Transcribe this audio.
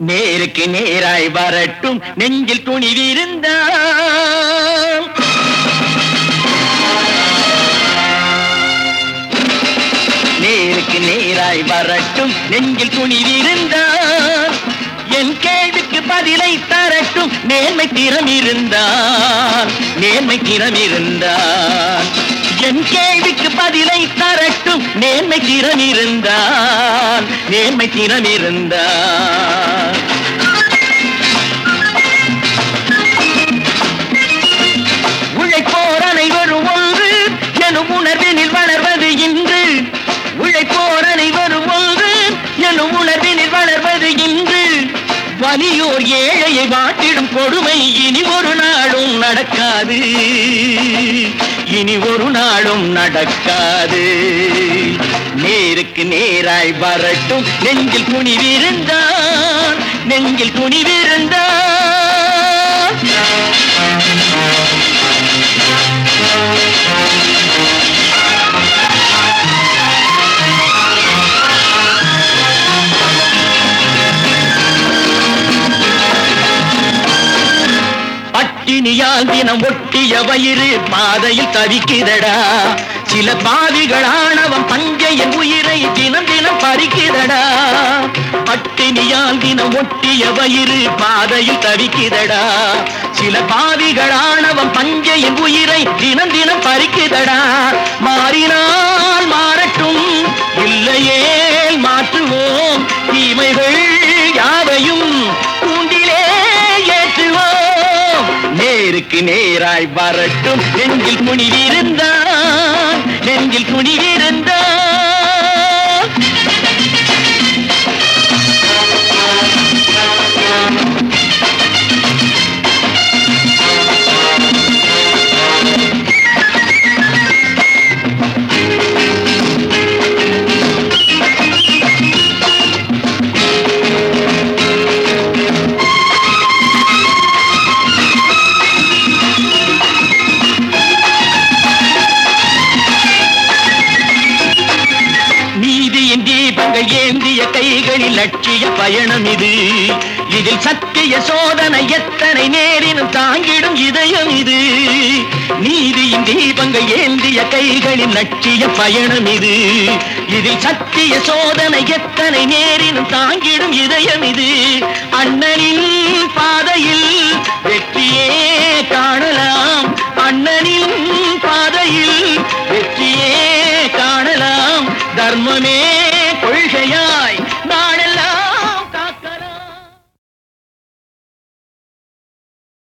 நேருக்கு நேராய் வரட்டும் நெஞ்சில் துணிவிருந்தான் நேருக்கு நேராய் வரட்டும் நெஞ்சில் துணிவிருந்தான் என் கேள்விக்கு பதிலை தரட்டும் நேர்மை திறம் இருந்தான் நேர்மை திறம் இருந்தான் என் கேள்விக்கு பதிலை தரட்டும் நேர்மை திறம் இருந்தான் நேர்மை திறம் இருந்தான் உழைப்போர் அனைவரும் ஒன்று எனும் உணர்வினில் வளர்வது இன்று உழைப்போர் அனைவரும் ஒன்று எனும் உணர்வினில் வளர்வது இன்று வலியோர் ஏழையை வாட்டிடும் கொடுமை இனி ஒரு நாளும் நடக்காது இனி ஒரு நாளும் நடக்காது நேருக்கு நேராய் வரட்டும் நெஞ்சில் துணிவிருந்தான் நெஞ்சில் துணிவிருந்தான் பட்டினியால் தினம் ஒட்டிய வயிறு பாதையில் தவிக்குதடா சில பாவிகளானவன் பஞ்சையின் உயிரை தினம் தினம் பறிக்குதடா பட்டினியால் தினம் ஒட்டிய வயிறு பாதையில் தவிக்குதடா சில பாவிகளானவன் பஞ்சையின் உயிரை தினம் தினம் பறிக்குதடா மாறினால் மாறட்டும் இல்லையே மாற்றுவோம் தீமைகள் யாவையும் கூண்டிலே ஏற்றுவோம் நேருக்கு நேராய் வரட்டும் நெஞ்சில் துணிவிருந்தான் நெஞ்சில் துணிவிருந்தான் நீதியின் தீபங்கள் ஏந்திய கைகளில் லட்சிய பயணம் இது இதில் சத்திய சோதனை எத்தனை நேரினும் தாங்கிடும் இதயம் இது நீதியின் தீபங்கள் ஏந்திய கைகளில் லட்சிய பயணம் இது இதில் சத்திய சோதனை எத்தனை நேரினும் தாங்கிடும் இதயம் இது அண்ணனின் பாதையில் வெற்றியே காணலாம்